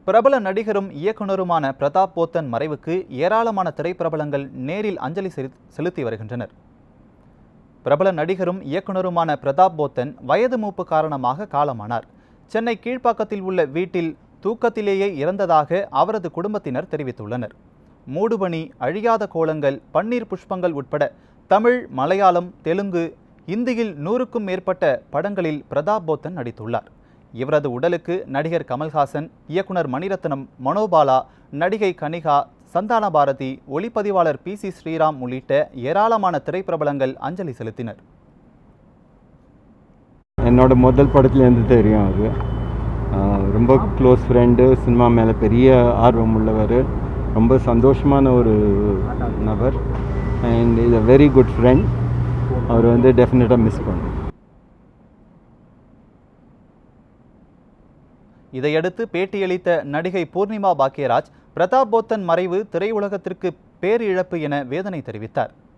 பிரபல நடிகரும் இயக்குனருமான பிரதாப் போத்தன் மறைவுக்கு ஏராளமான திரைப்பிரபலங்கள் நேரில் அஞ்சலி செலுத்- செலுத்தி வருகின்றனர் பிரபல நடிகரும் இயக்குனருமான பிரதாப் போத்தன் வயது மூப்பு காரணமாக காலமானார் சென்னை கீழ்ப்பாக்கத்தில் உள்ள வீட்டில் தூக்கத்திலேயே இறந்ததாக அவரது குடும்பத்தினர் தெரிவித்துள்ளனர் மூடுபனி அழியாத கோலங்கள் பன்னீர் புஷ்பங்கள் உட்பட தமிழ் மலையாளம் தெலுங்கு இந்தியில் நூறுக்கும் மேற்பட்ட படங்களில் பிரதாப் போத்தன் நடித்துள்ளார் இவரது உடலுக்கு நடிகர் கமல்ஹாசன் இயக்குனர் மணிரத்னம் மனோபாலா நடிகை கனிகா சந்தான பாரதி ஒளிப்பதிவாளர் பி சி ஸ்ரீராம் உள்ளிட்ட ஏராளமான திரைப்பிரபலங்கள் அஞ்சலி செலுத்தினர் என்னோட முதல் படத்துலேருந்து தெரியும் அது ஆஹ் ரொம்ப க்ளோஸ் ஃப்ரெண்டு சினிமா மேலே பெரிய ஆர்வம் உள்ளவர் ரொம்ப சந்தோஷமான ஒரு நபர் and is a very good friend அவர் வந்து டெஃபினட்டாக மிஸ் பண்ணும் இதையடுத்து பேட்டியளித்த நடிகை பூர்ணிமா பாக்யராஜ் பிரதாப் போத்தன் மறைவு திரையுலகத்திற்கு பேரிழப்பு என வேதனை தெரிவித்தார்